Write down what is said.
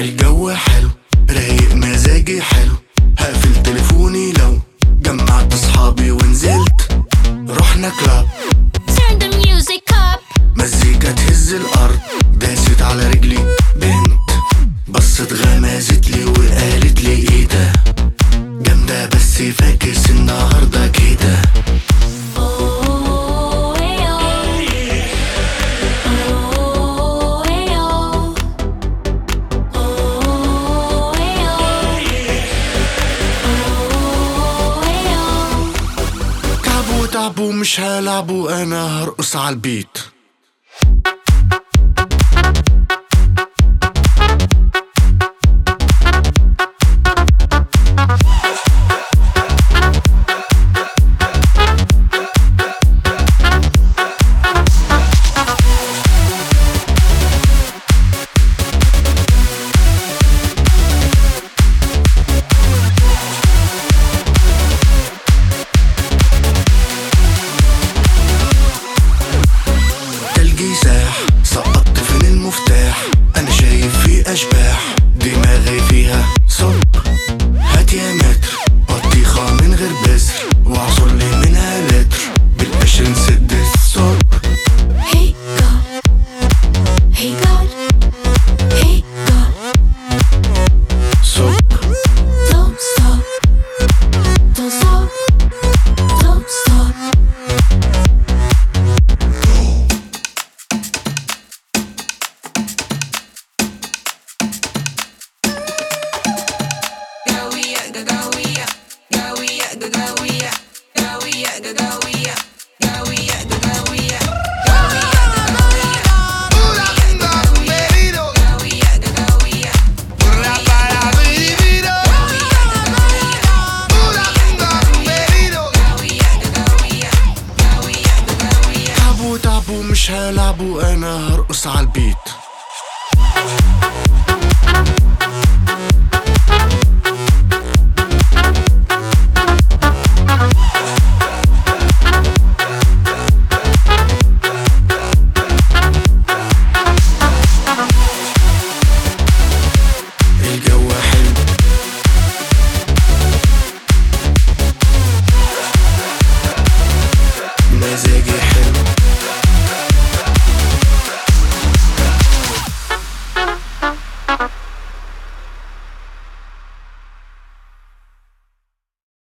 الجو حلو رايق مزاجي حلو هقفل تليفوني لو جمعت اصحابي ونزلت رحنا كلاب Turn the music up. مزيكا تهز الارض داست على رجلي بنت بصت غمزت لي وقالت لي ايه ده جامدة بس فاكس النهاردة كده Oh, hey, oh. Oh, hey, oh. Oh, hey, oh. Oh, hey, oh. تعبوا تعبوا مش هلعبوا انا هرقص على البيت تلجي ساح سقطت فين المفتاح انا شايف في اشباح دماغي فيها صب هات يا متر بطيخة من غير بذر واعصر لي منها لتر بالقشر نسد الصب Hey God, hey God, hey God, صب don't stop, don't stop, don't stop. تعبوا تعبوا مش هلعبوا انا هرقص على البيت الجو